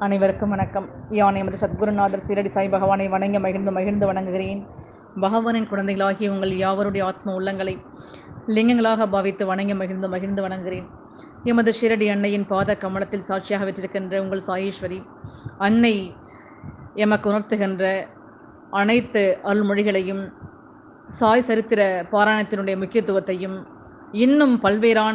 அனைவருக்கும் வணக்கம் யான் எமது சத்குருநாதர் சீரடி சாய் பகவானை வணங்கி மகிழ்ந்து மகிழ்ந்து வணங்குகிறேன் பகவானின் குழந்தைகளாகிய உங்கள் யாவருடைய ஆத்ம உள்ளங்களை லிங்கங்களாக பாவித்து வணங்கி மகிழ்ந்து மகிழ்ந்து வணங்குகிறேன் எமது ஷிரடி அன்னையின் பாத கமலத்தில் சாட்சியாக வச்சிருக்கின்ற உங்கள் சாயேஸ்வரி அன்னை எமக்கு உணர்த்துகின்ற அனைத்து அருள்மொழிகளையும் சாய் சரித்திர பாராயணத்தினுடைய முக்கியத்துவத்தையும் இன்னும் பல்வேறான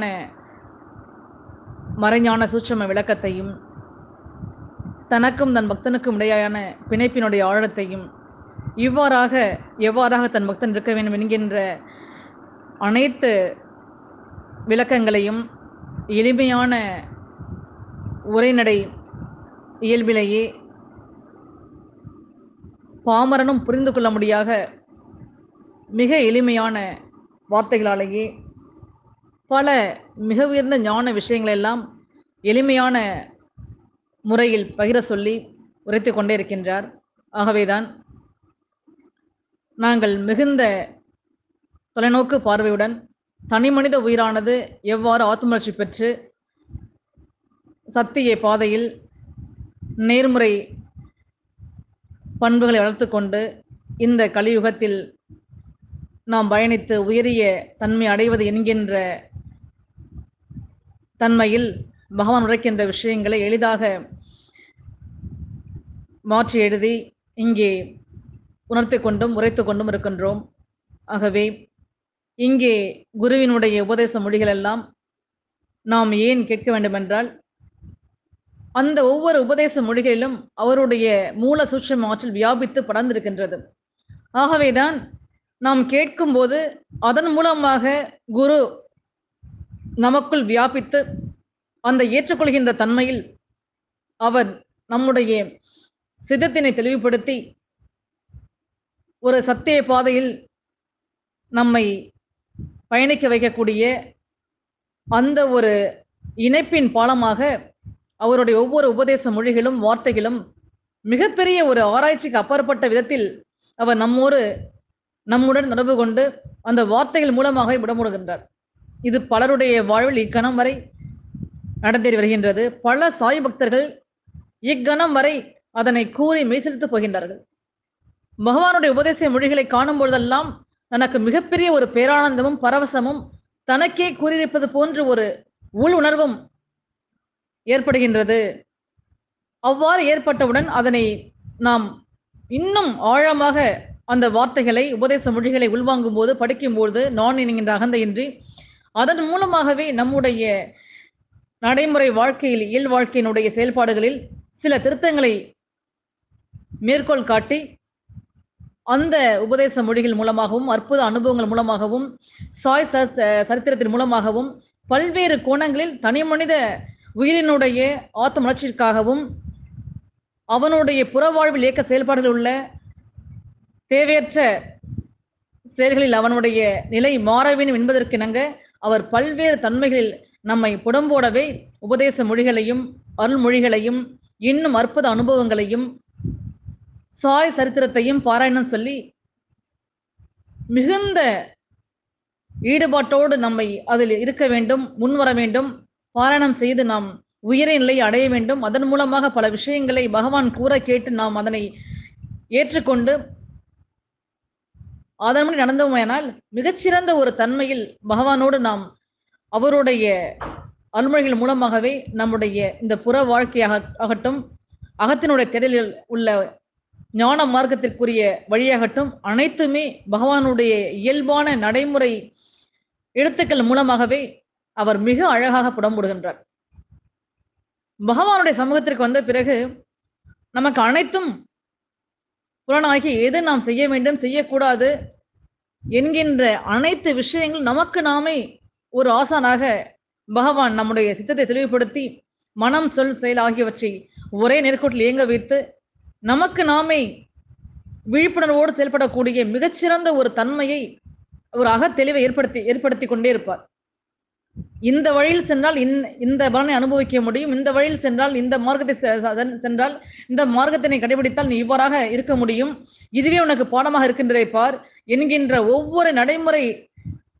மறைஞான சூட்சம விளக்கத்தையும் தனக்கும் தன் பக்தனுக்கும் இடையான பிணைப்பினுடைய ஆழத்தையும் இவ்வாறாக எவ்வாறாக தன் பக்தன் இருக்க வேண்டும் என்கின்ற அனைத்து விளக்கங்களையும் எளிமையான உரைநடை இயல்பிலேயே பாமரனும் புரிந்து கொள்ள முடியாக மிக எளிமையான வார்த்தைகளாலேயே பல மிக உயர்ந்த ஞான விஷயங்களெல்லாம் எளிமையான முறையில் பகிர சொல்லி உரைத்து கொண்டே இருக்கின்றார் ஆகவேதான் நாங்கள் மிகுந்த தொலைநோக்கு பார்வையுடன் தனிமனித உயிரானது எவ்வாறு ஆத்மலர்ச்சி பெற்று சத்திய பாதையில் நேர்முறை பண்புகளை வளர்த்து கொண்டு இந்த கலியுகத்தில் நாம் பயணித்து உயரிய தன்மை அடைவது என்கின்ற தன்மையில் பகவான் உரைக்கின்ற விஷயங்களை எளிதாக மாற்றி எழுதி இங்கே உணர்த்தி கொண்டும் உரைத்து கொண்டும் இருக்கின்றோம் ஆகவே இங்கே குருவினுடைய உபதேச மொழிகள் எல்லாம் நாம் ஏன் கேட்க வேண்டுமென்றால் அந்த ஒவ்வொரு உபதேச மொழிகளிலும் அவருடைய மூல சூட்சம ஆற்றல் வியாபித்து படர்ந்திருக்கின்றது ஆகவேதான் நாம் கேட்கும்போது அதன் மூலமாக குரு நமக்குள் வியாபித்து அந்த ஏற்றுக்கொள்கின்ற தன்மையில் அவர் நம்முடைய சித்தத்தினை தெளிவுபடுத்தி ஒரு சத்திய பாதையில் நம்மை பயணிக்க வைக்கக்கூடிய அந்த ஒரு இணைப்பின் பாலமாக அவருடைய ஒவ்வொரு உபதேச மொழிகளும் வார்த்தைகளும் மிகப்பெரிய ஒரு ஆராய்ச்சிக்கு அப்பாற்பட்ட விதத்தில் அவர் நம்மோடு நம்முடன் தொடர்பு கொண்டு அந்த வார்த்தைகள் மூலமாக விடமுடுகின்றார் இது பலருடைய வாழ்வில் இக்கணம் வரை நடந்தேறி வருகின்றது பல சாய் பக்தர்கள் இக்கணம் வரை அதனை கூறி மெய்சிலித்து போகின்றார்கள் பகவானுடைய உபதேச மொழிகளை காணும் பொழுதெல்லாம் தனக்கு மிகப்பெரிய ஒரு பேரானந்தமும் பரவசமும் தனக்கே கூறியிருப்பது போன்ற ஒரு உள் உணர்வும் ஏற்படுகின்றது அவ்வாறு ஏற்பட்டவுடன் அதனை நாம் இன்னும் ஆழமாக அந்த வார்த்தைகளை உபதேச மொழிகளை உள்வாங்கும் போது படிக்கும்போது நான் என்கின்ற அகந்தையின்றி அதன் மூலமாகவே நம்முடைய நடைமுறை வாழ்க்கையில் இயல் வாழ்க்கையினுடைய செயல்பாடுகளில் சில திருத்தங்களை மேற்கோள் காட்டி அந்த உபதேச மொழிகள் மூலமாகவும் அற்புத அனுபவங்கள் மூலமாகவும் சாய் சரித்திரத்தின் மூலமாகவும் பல்வேறு கோணங்களில் தனி மனித உயிரினுடைய ஆத்ம வளர்ச்சிக்காகவும் அவனுடைய புறவாழ்வில் இயக்க செயல்பாடுகள் உள்ள தேவையற்ற செயல்களில் அவனுடைய நிலை மாற வேண்டும் என்பதற்கு இணங்க அவர் பல்வேறு தன்மைகளில் நம்மை புடம்போடவே உபதேச மொழிகளையும் அருள்மொழிகளையும் இன்னும் அற்புத அனுபவங்களையும் சாய் சரித்திரத்தையும் பாராயணம் சொல்லி மிகுந்த ஈடுபாட்டோடு நம்மை அதில் இருக்க வேண்டும் முன்வர வேண்டும் பாராயணம் செய்து நாம் உயர நிலையை அடைய வேண்டும் அதன் மூலமாக பல விஷயங்களை பகவான் கூற கேட்டு நாம் அதனை ஏற்றுக்கொண்டு அதன்படி நடந்தோமேனால் மிகச்சிறந்த ஒரு தன்மையில் பகவானோடு நாம் அவருடைய அருள்மொழிகள் மூலமாகவே நம்முடைய இந்த புற வாழ்க்கையாக ஆகட்டும் அகத்தினுடைய திடலில் உள்ள ஞான மார்க்கத்திற்குரிய வழியாகட்டும் அனைத்துமே பகவானுடைய இயல்பான நடைமுறை எழுத்துக்கள் மூலமாகவே அவர் மிக அழகாக புடம்புடுகின்றார் பகவானுடைய சமூகத்திற்கு வந்த பிறகு நமக்கு அனைத்தும் புலனாகி எது நாம் செய்ய வேண்டும் செய்யக்கூடாது என்கின்ற அனைத்து விஷயங்கள் நமக்கு நாமே ஒரு ஆசானாக பகவான் நம்முடைய சித்தத்தை தெளிவுபடுத்தி மனம் சொல் செயல் ஆகியவற்றை ஒரே நேர்கோட்டில் இயங்க வைத்து நமக்கு நாமே விழிப்புணர்வோடு செயல்படக்கூடிய மிகச்சிறந்த ஒரு தன்மையை ஒரு அகத்தெளிவை ஏற்படுத்தி ஏற்படுத்தி கொண்டே இருப்பார் இந்த வழியில் சென்றால் இந்த பலனை அனுபவிக்க முடியும் இந்த வழியில் சென்றால் இந்த மார்க்கத்தை சென்றால் இந்த மார்க்கத்தினை கடைபிடித்தால் நீ இவ்வாறாக இருக்க முடியும் இதுவே உனக்கு பாடமாக இருக்கின்றதை பார் என்கின்ற ஒவ்வொரு நடைமுறை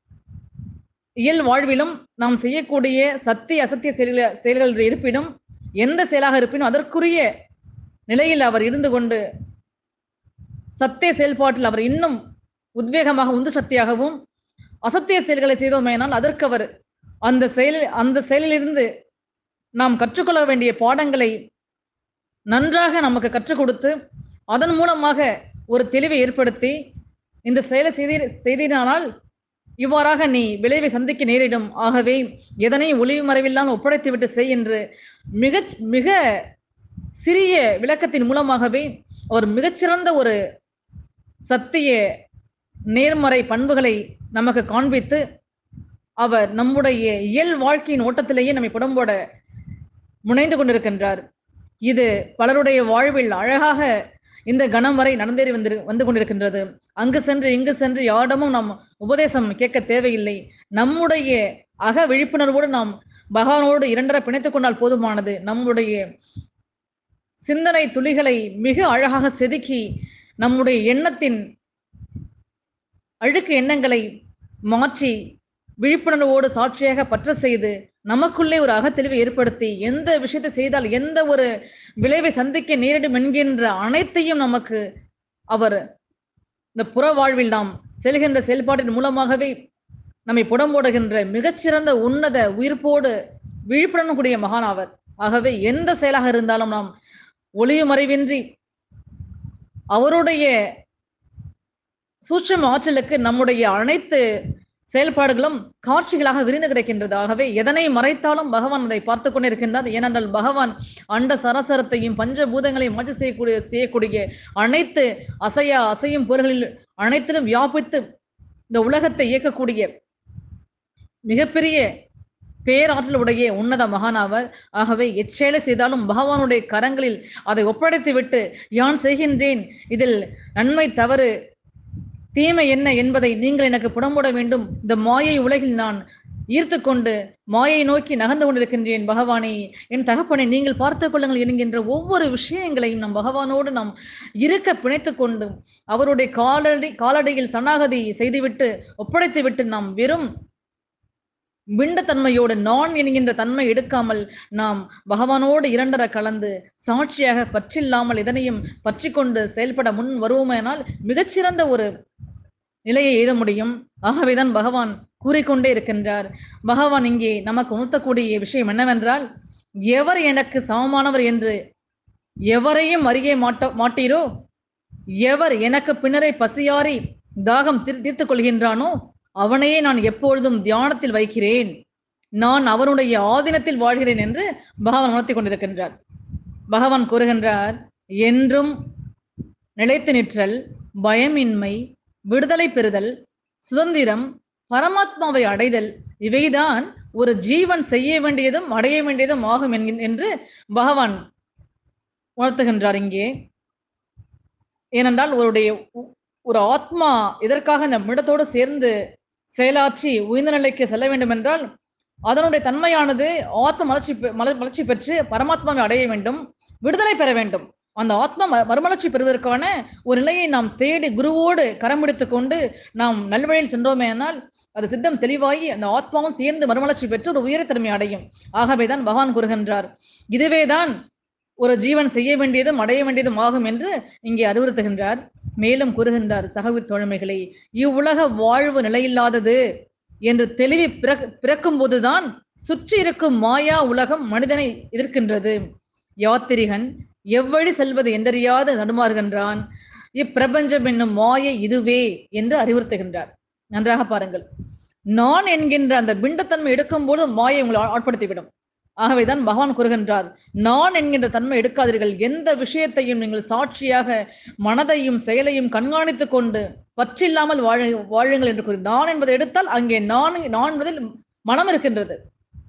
இயல் வாழ்விலும் நாம் செய்யக்கூடிய சத்திய அசத்திய செயல்கள் செயல்கள் இருப்பினும் எந்த செயலாக இருப்பினும் அதற்குரிய நிலையில் அவர் இருந்து கொண்டு சத்திய செயல்பாட்டில் அவர் இன்னும் உத்வேகமாக உந்து சக்தியாகவும் அசத்திய செயல்களை செய்தோமேனால் அதற்கு அவர் அந்த செயல் அந்த செயலிலிருந்து நாம் கற்றுக்கொள்ள வேண்டிய பாடங்களை நன்றாக நமக்கு கற்றுக் கொடுத்து அதன் மூலமாக ஒரு தெளிவை ஏற்படுத்தி இந்த செயலை செய்தி செய்தினானால் இவ்வாறாக நீ விளைவை சந்திக்க நேரிடும் ஆகவே எதனையும் ஒளிவு மறைவில்லாமல் ஒப்படைத்து விட்டு செய் என்று மிக மிக சிறிய விளக்கத்தின் மூலமாகவே அவர் மிகச்சிறந்த ஒரு சத்திய நேர்மறை பண்புகளை நமக்கு காண்பித்து அவர் நம்முடைய இயல் வாழ்க்கையின் ஓட்டத்திலேயே நம்மை புடம்போட முனைந்து கொண்டிருக்கின்றார் இது பலருடைய வாழ்வில் அழகாக இந்த கணம் வரை நடந்தேறி வந்து வந்து கொண்டிருக்கின்றது அங்கு சென்று இங்கு சென்று யாரிடமும் நாம் உபதேசம் கேட்க தேவையில்லை நம்முடைய அக விழிப்புணர்வோடு நாம் பகவானோடு இரண்டரை பிணைத்துக் கொண்டால் போதுமானது நம்முடைய சிந்தனை துளிகளை மிக அழகாக செதுக்கி நம்முடைய எண்ணத்தின் அழுக்கு எண்ணங்களை மாற்றி விழிப்புணர்வோடு சாட்சியாக பற்ற செய்து நமக்குள்ளே ஒரு அகத்தெளிவை ஏற்படுத்தி எந்த விஷயத்தை செய்தால் எந்த ஒரு விளைவை சந்திக்க நேரிடும் என்கின்ற அனைத்தையும் நமக்கு அவர் இந்த புற வாழ்வில் நாம் செல்கின்ற செயல்பாட்டின் மூலமாகவே நம்மை புடம்போடுகின்ற மிகச்சிறந்த உன்னத உயிர்ப்போடு விழிப்புணர்வு கூடிய மகான் அவர் ஆகவே எந்த செயலாக இருந்தாலும் நாம் ஒளிவு மறைவின்றி அவருடைய சூட்சம ஆற்றலுக்கு நம்முடைய அனைத்து செயல்பாடுகளும் காட்சிகளாக விரிந்து கிடைக்கின்றது ஆகவே எதனை மறைத்தாலும் பகவான் அதை பார்த்து கொண்டிருக்கின்றார் ஏனென்றால் பகவான் அண்ட சரசரத்தையும் பஞ்சபூதங்களையும் மாற்றி செய்யக்கூடிய செய்யக்கூடிய அனைத்து அசையா அசையும் பொருள்களில் அனைத்திலும் வியாபித்து இந்த உலகத்தை இயக்கக்கூடிய மிகப்பெரிய பேராற்றல் உடைய உன்னத மகானாவர் ஆகவே எச்செயலை செய்தாலும் பகவானுடைய கரங்களில் அதை ஒப்படைத்து விட்டு யான் செய்கின்றேன் இதில் நன்மை தவறு தீமை என்ன என்பதை நீங்கள் எனக்கு புடம்போட வேண்டும் இந்த மாயை உலகில் நான் ஈர்த்து கொண்டு மாயை நோக்கி நகர்ந்து கொண்டிருக்கின்றேன் பகவானே என் தகப்பனை நீங்கள் பார்த்துக் கொள்ளுங்கள் என்கின்ற ஒவ்வொரு விஷயங்களையும் நம் பகவானோடு நாம் இருக்க பிணைத்து கொண்டு அவருடைய காலடி காலடியில் சரணாகதி செய்துவிட்டு ஒப்படைத்து விட்டு நாம் வெறும் விண்டத்தன்மையோடு நான் என்கின்ற தன்மை எடுக்காமல் நாம் பகவானோடு இரண்டர கலந்து சாட்சியாக பற்றில்லாமல் இதனையும் பற்றி கொண்டு செயல்பட முன் வருவோமேனால் மிகச்சிறந்த ஒரு நிலையை எய்த முடியும் ஆகவேதான் பகவான் கூறிக்கொண்டே இருக்கின்றார் பகவான் இங்கே நமக்கு உணர்த்தக்கூடிய விஷயம் என்னவென்றால் எவர் எனக்கு சமமானவர் என்று எவரையும் அறிய மாட்ட மாட்டீரோ எவர் எனக்கு பின்னரை பசியாரி தாகம் தீர் தீர்த்துக் கொள்கின்றானோ அவனையே நான் எப்பொழுதும் தியானத்தில் வைக்கிறேன் நான் அவனுடைய ஆதீனத்தில் வாழ்கிறேன் என்று பகவான் உணர்த்தி கொண்டிருக்கின்றார் பகவான் கூறுகின்றார் என்றும் நிலைத்து நிற்றல் பயமின்மை விடுதலை பெறுதல் சுதந்திரம் பரமாத்மாவை அடைதல் இவைதான் ஒரு ஜீவன் செய்ய வேண்டியதும் அடைய வேண்டியதும் ஆகும் என்கின்- என்று பகவான் உணர்த்துகின்றார் இங்கே ஏனென்றால் ஒருடைய உ- ஒரு ஆத்மா இதற்காக இந்த மிடத்தோடு சேர்ந்து செயலாற்றி உயர்ந்த நிலைக்கு செல்ல வேண்டும் என்றால் அதனுடைய தன்மையானது ஆத்ம மலர்ச்சி பெ- மலர் வளர்ச்சி பெற்று பரமாத்மாவை அடைய வேண்டும் விடுதலை பெற வேண்டும் அந்த ஆத்மா ம- மறுமலர்ச்சி பெறுவதற்கான ஒரு நிலையை நாம் தேடி குருவோடு கரம் பிடித்துக் கொண்டு நாம் நல்வழியில் சென்றோமேயானால் அது சித்தம் தெளிவாகி அந்த ஆத்மாவும் சேர்ந்து மறுமலர்ச்சி பெற்று ஒரு உயரத்தன்மை அடையும் ஆகவேதான் பகவான் கூறுகின்றார் இதுவேதான் ஒரு ஜீவன் செய்ய வேண்டியதும் அடைய வேண்டியதும் ஆகும் என்று இங்கே அறிவுறுத்துகின்றார் மேலும் கூறுகின்றார் சகவி தோழமைகளை இவ்வுலக வாழ்வு நிலையில்லாதது என்று தெளிவி பிறக் பிறக்கும் போதுதான் சுற்றி இருக்கும் மாயா உலகம் மனிதனை எதிர்க்கின்றது யாத்திரிகன் எவ்வழி செல்வது என்றறியாது நடுமாறுகின்றான் இப்பிரபஞ்சம் என்னும் மாயை இதுவே என்று அறிவுறுத்துகின்றார் நன்றாக பாருங்கள் நான் என்கின்ற அந்த பிண்டத்தன்மை எடுக்கும்போது மாயை உங்களை ஆ- ஆட்படுத்திவிடும் ஆகவேதான் பகவான் கூறுகின்றார் நான் என்கின்ற தன்மை எடுக்காதீர்கள் எந்த விஷயத்தையும் நீங்கள் சாட்சியாக மனதையும் செயலையும் கண்காணித்துக் கொண்டு பற்றில்லாமல் வாழ வாழுங்கள் என்று கூறி நான் என்பதை எடுத்தால் அங்கே நான் நான் என்பதில் மனம் இருக்கின்றது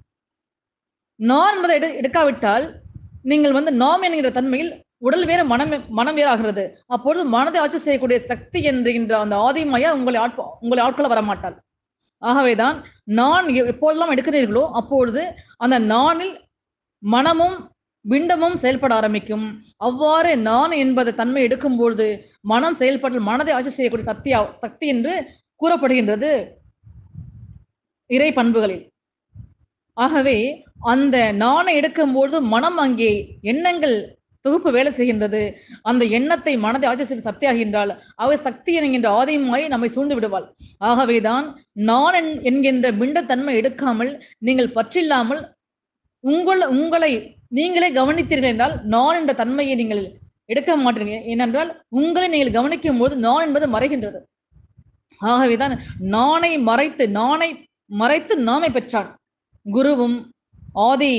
நான் என்பதை எடு எடுக்காவிட்டால் நீங்கள் வந்து நாம் என்கிற தன்மையில் உடல் வேறு மனம் மனம் வேறு ஆகிறது அப்பொழுது மனதை ஆட்சி செய்யக்கூடிய சக்தி என்கின்ற அந்த ஆதிமயா உங்களை ஆட்ப உங்களை ஆட்கொள்ள வரமாட்டாள் ஆகவேதான் நான் எ- எப்பொழுதெல்லாம் எடுக்கிறீர்களோ அப்பொழுது அந்த நானில் மனமும் பிண்டமும் செயல்பட ஆரம்பிக்கும் அவ்வாறு நான் என்பது தன்மை எடுக்கும்பொழுது மனம் செயல்பட மனதை ஆட்சி செய்யக்கூடிய சக்தி சக்தி என்று கூறப்படுகின்றது இறை பண்புகளில் ஆகவே அந்த நாணை எடுக்கும்போது மனம் அங்கே எண்ணங்கள் தொகுப்பு வேலை செய்கின்றது அந்த எண்ணத்தை மனதை ஆட்சி செய்து சக்தியாகின்றால் அவள் சக்தி என்கின்ற ஆதிமாய் நம்மை சூழ்ந்து விடுவாள் ஆகவேதான் நான் என்- என்கின்ற பிண்டத்தன்மை எடுக்காமல் நீங்கள் பற்றில்லாமல் உங்கள் உங்களை நீங்களே கவனித்தீர்கள் என்றால் நான் என்ற தன்மையை நீங்கள் எடுக்க மாட்டீங்க ஏனென்றால் உங்களை நீங்கள் கவனிக்கும் போது நான் என்பது மறைகின்றது ஆகவேதான் நானை மறைத்து நானை மறைத்து நாமை பெற்றான் குருவும் ஆதி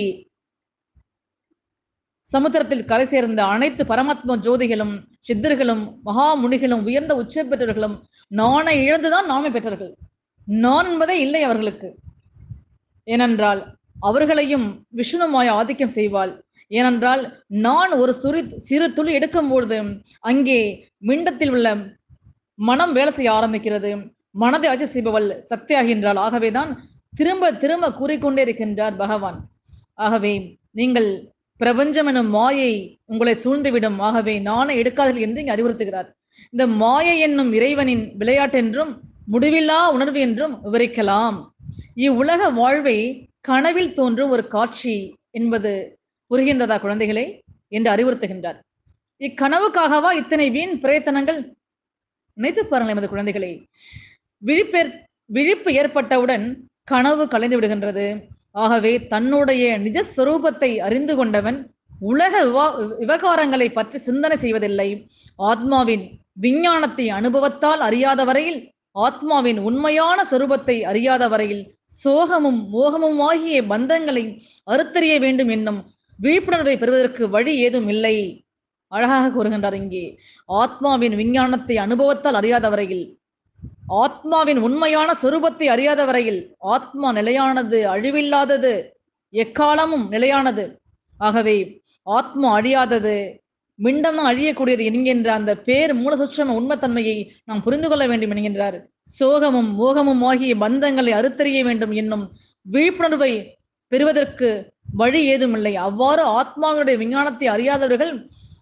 சமுத்திரத்தில் கரை சேர்ந்த அனைத்து பரமாத்ம ஜோதிகளும் சித்தர்களும் மகாமுனிகளும் உயர்ந்த உச்ச பெற்றவர்களும் நானை இழந்துதான் நாமை பெற்றார்கள் நான் என்பதே இல்லை அவர்களுக்கு ஏனென்றால் அவர்களையும் விஷ்ணுமாய ஆதிக்கம் செய்வாள் ஏனென்றால் நான் ஒரு சுரி சிறு துளி எடுக்கும்பொழுது அங்கே மிண்டத்தில் உள்ள மனம் வேலை செய்ய ஆரம்பிக்கிறது மனதை ஆட்சி செய்பவள் சக்தியாகின்றாள் ஆகவேதான் திரும்ப திரும்ப கூறிக்கொண்டே இருக்கின்றார் பகவான் ஆகவே நீங்கள் பிரபஞ்சம் எனும் மாயை உங்களை சூழ்ந்துவிடும் ஆகவே நானே எடுக்காதீர்கள் என்று இங்கு அறிவுறுத்துகிறார் இந்த மாயை என்னும் இறைவனின் விளையாட்டென்றும் முடிவில்லா உணர்வு என்றும் விவரிக்கலாம் இவ்வுலக வாழ்வை கனவில் தோன்றும் ஒரு காட்சி என்பது புரிகின்றதா குழந்தைகளே என்று அறிவுறுத்துகின்றார் இக்கனவுக்காகவா இத்தனை வீண் பிரயத்தனங்கள் நினைத்து பாருங்கள் எமது குழந்தைகளே விழிப்பேற் விழிப்பு ஏற்பட்டவுடன் கனவு கலைந்து விடுகின்றது ஆகவே தன்னுடைய நிஜஸ்வரூபத்தை அறிந்து கொண்டவன் உலக விவா- விவகாரங்களை பற்றி சிந்தனை செய்வதில்லை ஆத்மாவின் விஞ்ஞானத்தை அனுபவத்தால் அறியாத வரையில் ஆத்மாவின் உண்மையான சொரூபத்தை அறியாத வரையில் சோகமும் மோகமும் ஆகிய பந்தங்களை அறுத்தறிய வேண்டும் என்னும் விழிப்புணர்வை பெறுவதற்கு வழி ஏதும் இல்லை அழகாக கூறுகின்றார் இங்கே ஆத்மாவின் விஞ்ஞானத்தை அனுபவத்தால் அறியாத வரையில் ஆத்மாவின் உண்மையான சொரூபத்தை அறியாத வரையில் ஆத்மா நிலையானது அழிவில்லாதது எக்காலமும் நிலையானது ஆகவே ஆத்மா அழியாதது மிண்டம் அழியக்கூடியது என்கின்ற அந்த பேர் மூலசுற்றம உண்மைத்தன்மையை நாம் புரிந்து கொள்ள வேண்டும் என்கின்றார் சோகமும் மோகமும் ஆகிய பந்தங்களை அறுத்தறிய வேண்டும் என்னும் விழிப்புணர்வை பெறுவதற்கு வழி ஏதுமில்லை அவ்வாறு ஆத்மாவுடைய விஞ்ஞானத்தை அறியாதவர்கள்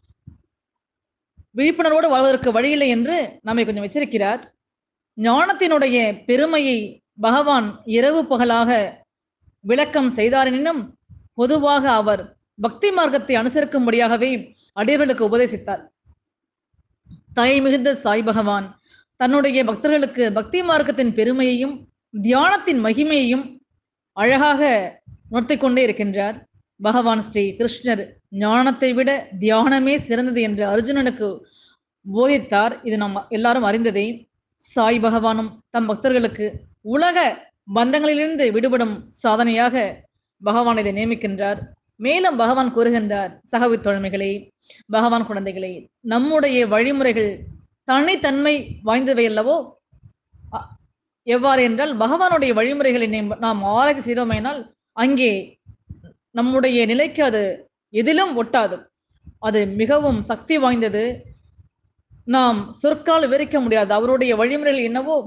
விழிப்புணர்வோடு வாழ்வதற்கு வழியில்லை என்று நம்மை கொஞ்சம் எச்சரிக்கிறார் ஞானத்தினுடைய பெருமையை பகவான் இரவு பகலாக விளக்கம் செய்தாரெனினும் பொதுவாக அவர் பக்தி மார்க்கத்தை அனுசரிக்கும்படியாகவே அடியர்களுக்கு உபதேசித்தார் தயை மிகுந்த சாய் பகவான் தன்னுடைய பக்தர்களுக்கு பக்தி மார்க்கத்தின் பெருமையையும் தியானத்தின் மகிமையையும் அழகாக உணர்த்திக் கொண்டே இருக்கின்றார் பகவான் ஸ்ரீ கிருஷ்ணர் ஞானத்தை விட தியானமே சிறந்தது என்று அர்ஜுனனுக்கு போதித்தார் இது நாம் எல்லாரும் அறிந்ததே சாய் பகவானும் தம் பக்தர்களுக்கு உலக பந்தங்களிலிருந்து விடுபடும் சாதனையாக பகவான் இதை நியமிக்கின்றார் மேலும் பகவான் கூறுகின்றார் சகவித் தோழமைகளே பகவான் குழந்தைகளே நம்முடைய வழிமுறைகள் தனித்தன்மை வாய்ந்தவை அல்லவோ அ- எவ்வாறு என்றால் பகவானுடைய வழிமுறைகளை நாம் நாம் ஆராய்ச்சி செய்தோமேனால் அங்கே நம்முடைய நிலைக்கு அது எதிலும் ஒட்டாது அது மிகவும் சக்தி வாய்ந்தது நாம் சொற்கால் விவரிக்க முடியாது அவருடைய வழிமுறைகள் என்னவோ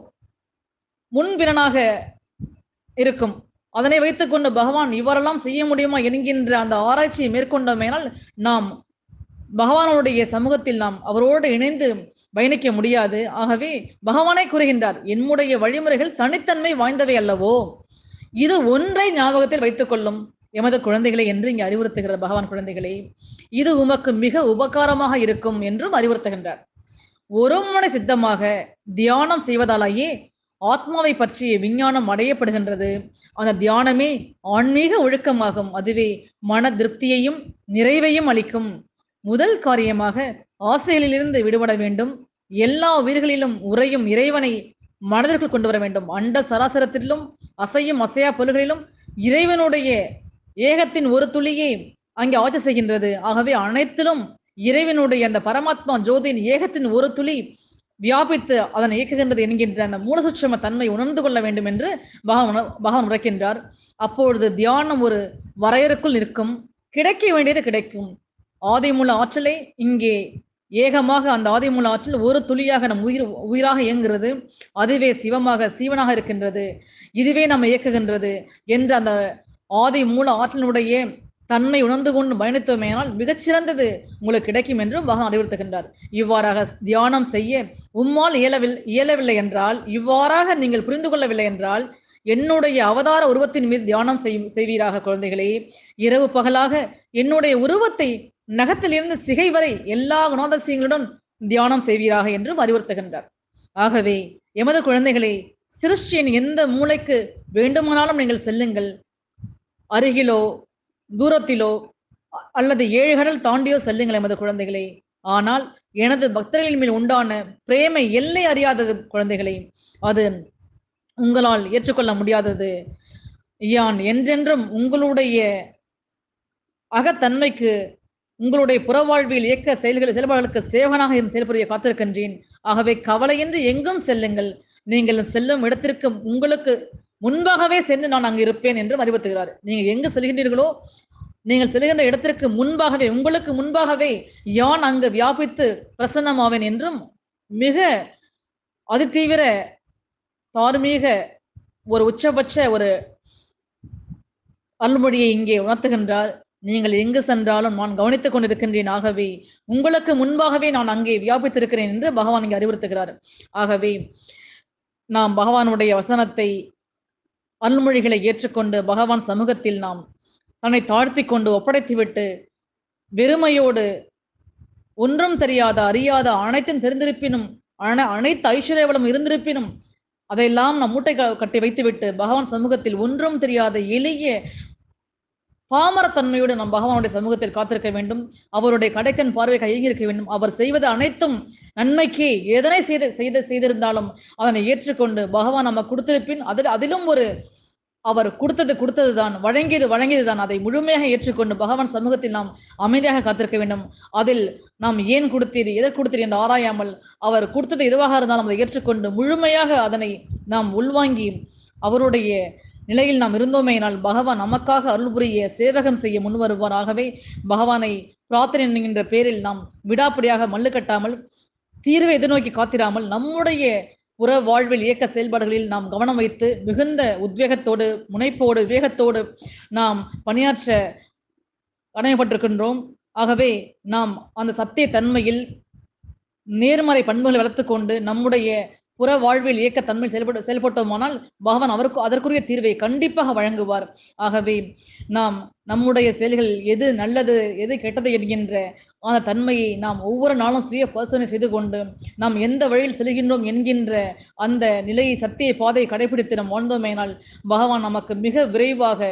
முன்பிறனாக இருக்கும் அதனை வைத்துக்கொண்டு பகவான் இவ்வாறெல்லாம் செய்ய முடியுமா என்கின்ற அந்த ஆராய்ச்சியை மேற்கொண்டோமேனால் நாம் பகவானுடைய சமூகத்தில் நாம் அவரோடு இணைந்து பயணிக்க முடியாது ஆகவே பகவானே கூறுகின்றார் என்னுடைய வழிமுறைகள் தனித்தன்மை வாய்ந்தவை அல்லவோ இது ஒன்றை ஞாபகத்தில் வைத்துக் கொள்ளும் எமது குழந்தைகளை என்று இங்கே அறிவுறுத்துகிறார் பகவான் குழந்தைகளே இது உமக்கு மிக உபகாரமாக இருக்கும் என்றும் அறிவுறுத்துகின்றார் ஒருமுனை சித்தமாக தியானம் செய்வதாலேயே ஆத்மாவை பற்றிய விஞ்ஞானம் அடையப்படுகின்றது அந்த தியானமே ஆன்மீக ஒழுக்கமாகும் அதுவே மன திருப்தியையும் நிறைவையும் அளிக்கும் முதல் காரியமாக ஆசைகளிலிருந்து விடுபட வேண்டும் எல்லா உயிர்களிலும் உறையும் இறைவனை மனதிற்குள் கொண்டு வர வேண்டும் அண்ட சராசரத்திலும் அசையும் அசையா பொருள்களிலும் இறைவனுடைய ஏகத்தின் ஒரு துளியே அங்கே ஆட்சி செய்கின்றது ஆகவே அனைத்திலும் இறைவனுடைய அந்த பரமாத்மா ஜோதியின் ஏகத்தின் ஒரு துளி வியாபித்து அதனை இயக்குகின்றது என்கின்ற அந்த மூலசுட்சம தன்மை உணர்ந்து கொள்ள வேண்டும் என்று பகவான் உண- பகவான் உரைக்கின்றார் அப்பொழுது தியானம் ஒரு வரையறுக்குள் நிற்கும் கிடைக்க வேண்டியது கிடைக்கும் ஆதிமூல ஆற்றலை இங்கே ஏகமாக அந்த ஆதிமூல ஆற்றல் ஒரு துளியாக நம் உயிர் உயிராக இயங்குகிறது அதுவே சிவமாக சீவனாக இருக்கின்றது இதுவே நம்ம இயக்குகின்றது என்ற அந்த ஆதி மூல ஆற்றலினுடைய தன்மை உணர்ந்து கொண்டு பயணித்தோமேனால் மிகச்சிறந்தது உங்களுக்கு கிடைக்கும் என்றும் பகவான் அறிவுறுத்துகின்றார் இவ்வாறாக தியானம் செய்ய உம்மால் இயலவில் இயலவில்லை என்றால் இவ்வாறாக நீங்கள் புரிந்து கொள்ளவில்லை என்றால் என்னுடைய அவதார உருவத்தின் மீது தியானம் செய் செய்வீராக குழந்தைகளே இரவு பகலாக என்னுடைய உருவத்தை நகத்திலிருந்து சிகை வரை எல்லா குணாதிசயங்களுடன் தியானம் செய்வீராக என்றும் அறிவுறுத்துகின்றார் ஆகவே எமது குழந்தைகளே சிருஷ்டியின் எந்த மூளைக்கு வேண்டுமானாலும் நீங்கள் செல்லுங்கள் அருகிலோ தூரத்திலோ அ- அல்லது ஏழு கடல் தாண்டியோ செல்லுங்கள் எமது குழந்தைகளே ஆனால் எனது பக்தர்களின் மேல் உண்டான பிரேமை எல்லை அறியாதது குழந்தைகளே அது உங்களால் ஏற்றுக்கொள்ள முடியாதது யான் என்றென்றும் உங்களுடைய அகத்தன்மைக்கு உங்களுடைய புறவாழ்வில் இயக்க செயல்கள் செயல்பாடுகளுக்கு சேவனாக இருந்து செயல்புரிய காத்திருக்கின்றேன் ஆகவே கவலையின்றி எங்கும் செல்லுங்கள் நீங்கள் செல்லும் இடத்திற்கு உங்களுக்கு முன்பாகவே சென்று நான் அங்கு இருப்பேன் என்று அறிவுறுத்துகிறார் நீங்க எங்கு செல்கின்றீர்களோ நீங்கள் செல்கின்ற இடத்திற்கு முன்பாகவே உங்களுக்கு முன்பாகவே யான் அங்கு வியாபித்து பிரசன்னமாவேன் என்றும் மிக அதிதீவிர தார்மீக ஒரு உச்சபட்ச ஒரு அருள்மொழியை இங்கே உணர்த்துகின்றார் நீங்கள் எங்கு சென்றாலும் நான் கவனித்துக் கொண்டிருக்கின்றேன் ஆகவே உங்களுக்கு முன்பாகவே நான் அங்கே வியாபித்திருக்கிறேன் என்று பகவான் இங்கே அறிவுறுத்துகிறார் ஆகவே நாம் பகவானுடைய வசனத்தை அருள்மொழிகளை ஏற்றுக்கொண்டு பகவான் சமூகத்தில் நாம் தன்னை தாழ்த்தி கொண்டு ஒப்படைத்துவிட்டு வெறுமையோடு ஒன்றும் தெரியாத அறியாத அனைத்தும் தெரிந்திருப்பினும் அன அனைத்து ஐஸ்வர்யவளம் இருந்திருப்பினும் அதையெல்லாம் நம் மூட்டை க- கட்டி வைத்துவிட்டு பகவான் சமூகத்தில் ஒன்றும் தெரியாத எளிய பாமரத்தன்மையோடு நம் பகவானுடைய சமூகத்தில் காத்திருக்க வேண்டும் அவருடைய கடைக்கண் பார்வை கையில் இருக்க வேண்டும் அவர் செய்வது அனைத்தும் நன்மைக்கு எதனை செய்து செய்து செய்திருந்தாலும் அதனை ஏற்றுக்கொண்டு பகவான் நம்ம கொடுத்திருப்பின் அதில் அதிலும் ஒரு அவர் கொடுத்தது கொடுத்தது தான் வழங்கியது வழங்கியது தான் அதை முழுமையாக ஏற்றுக்கொண்டு பகவான் சமூகத்தில் நாம் அமைதியாக காத்திருக்க வேண்டும் அதில் நாம் ஏன் கொடுத்தீர் எதற்கு கொடுத்தீர் என்று ஆராயாமல் அவர் கொடுத்தது எதுவாக இருந்தாலும் அதை ஏற்றுக்கொண்டு முழுமையாக அதனை நாம் உள்வாங்கி அவருடைய நிலையில் நாம் இருந்தோமேனால் பகவான் நமக்காக அருள் புரிய சேவகம் செய்ய முன்வருவார் ஆகவே பகவானை பிரார்த்தனை என்கின்ற பேரில் நாம் விடாப்பிடியாக மல்லு கட்டாமல் தீர்வை எதிர்நோக்கி காத்திராமல் நம்முடைய புற வாழ்வில் இயக்க செயல்பாடுகளில் நாம் கவனம் வைத்து மிகுந்த உத்வேகத்தோடு முனைப்போடு விவேகத்தோடு நாம் பணியாற்ற கடமைப்பட்டிருக்கின்றோம் ஆகவே நாம் அந்த சத்திய தன்மையில் நேர்மறை பண்புகளை வளர்த்துக்கொண்டு நம்முடைய புற வாழ்வில் இயக்க தன்மை செயல்பட செயல்பட்டோமானால் பகவான் அவருக்கு அதற்குரிய தீர்வை கண்டிப்பாக வழங்குவார் ஆகவே நாம் நம்முடைய செயல்கள் எது நல்லது எது கெட்டது என்கின்ற அந்த தன்மையை நாம் ஒவ்வொரு நாளும் சுய பரிசோதனை செய்து கொண்டு நாம் எந்த வழியில் செல்கின்றோம் என்கின்ற அந்த நிலையை சத்திய பாதையை கடைபிடித்து நாம் வாழ்ந்தோமேனால் பகவான் நமக்கு மிக விரைவாக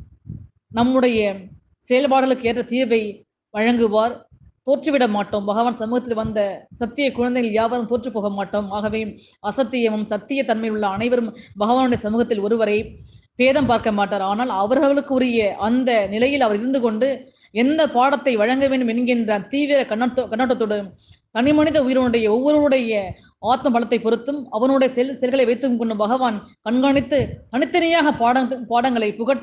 நம்முடைய செயல்பாடுகளுக்கு ஏற்ற தீர்வை வழங்குவார் தோற்றுவிட மாட்டோம் பகவான் சமூகத்தில் வந்த சத்திய குழந்தைகள் யாவரும் தோற்று போக மாட்டோம் ஆகவே அசத்தியமும் சத்திய தன்மை உள்ள அனைவரும் பகவானுடைய சமூகத்தில் ஒருவரை பேதம் பார்க்க மாட்டார் ஆனால் அவர்களுக்கு உரிய அந்த நிலையில் அவர் இருந்து கொண்டு எந்த பாடத்தை வழங்க வேண்டும் என்கின்ற தீவிர கண்ணோட்ட கண்ணோட்டத்தோடு தனி மனித உயிரினுடைய ஒவ்வொருவருடைய ஆத்ம பலத்தை பொறுத்தும் அவனுடைய செல் செயல்களை வைத்துக் கொண்டு பகவான் கண்காணித்து தனித்தனியாக பாடம் பாடங்களை புகட்ட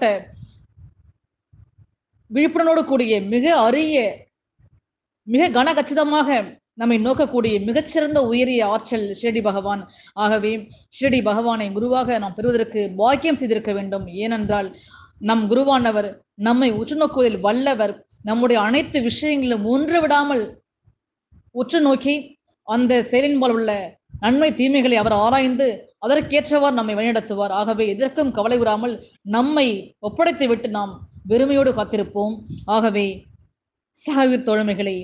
விழிப்புணர்வோடு கூடிய மிக அரிய மிக கனகச்சிதமாக நம்மை நோக்கக்கூடிய மிகச்சிறந்த உயரிய ஆற்றல் ஷிரடி பகவான் ஆகவே ஷிரடி பகவானை குருவாக நாம் பெறுவதற்கு பாக்கியம் செய்திருக்க வேண்டும் ஏனென்றால் நம் குருவானவர் நம்மை உற்று நோக்குவதில் வல்லவர் நம்முடைய அனைத்து விஷயங்களிலும் ஒன்று விடாமல் உற்று நோக்கி அந்த செயலின்பால் உள்ள நன்மை தீமைகளை அவர் ஆராய்ந்து அதற்கேற்றவாறு நம்மை வழிநடத்துவார் ஆகவே எதற்கும் கவலை விடாமல் நம்மை ஒப்படைத்து விட்டு நாம் வெறுமையோடு காத்திருப்போம் ஆகவே சகவிர் தோழமைகளை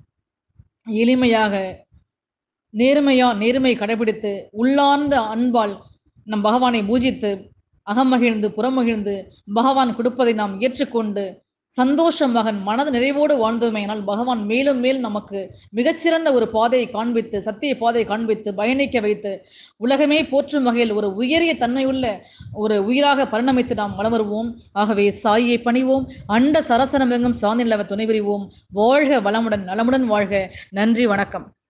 எளிமையாக நேர்மையா நேர்மை கடைபிடித்து உள்ளார்ந்த அன்பால் நம் பகவானை பூஜித்து அகமகிழ்ந்து புறமகிழ்ந்து பகவான் கொடுப்பதை நாம் ஏற்றுக்கொண்டு சந்தோஷமாக மனது நிறைவோடு வாழ்ந்தோமேனால் பகவான் மேலும் மேலும் நமக்கு மிகச்சிறந்த ஒரு பாதையை காண்பித்து சத்திய பாதையை காண்பித்து பயணிக்க வைத்து உலகமே போற்றும் வகையில் ஒரு உயரிய தன்மையுள்ள ஒரு உயிராக பரிணமித்து நாம் வளம் வருவோம் ஆகவே சாயை பணிவோம் அண்ட சரசனமெங்கும் சாந்தி நிலவ துணை புரிவோம் வாழ்க வளமுடன் நலமுடன் வாழ்க நன்றி வணக்கம்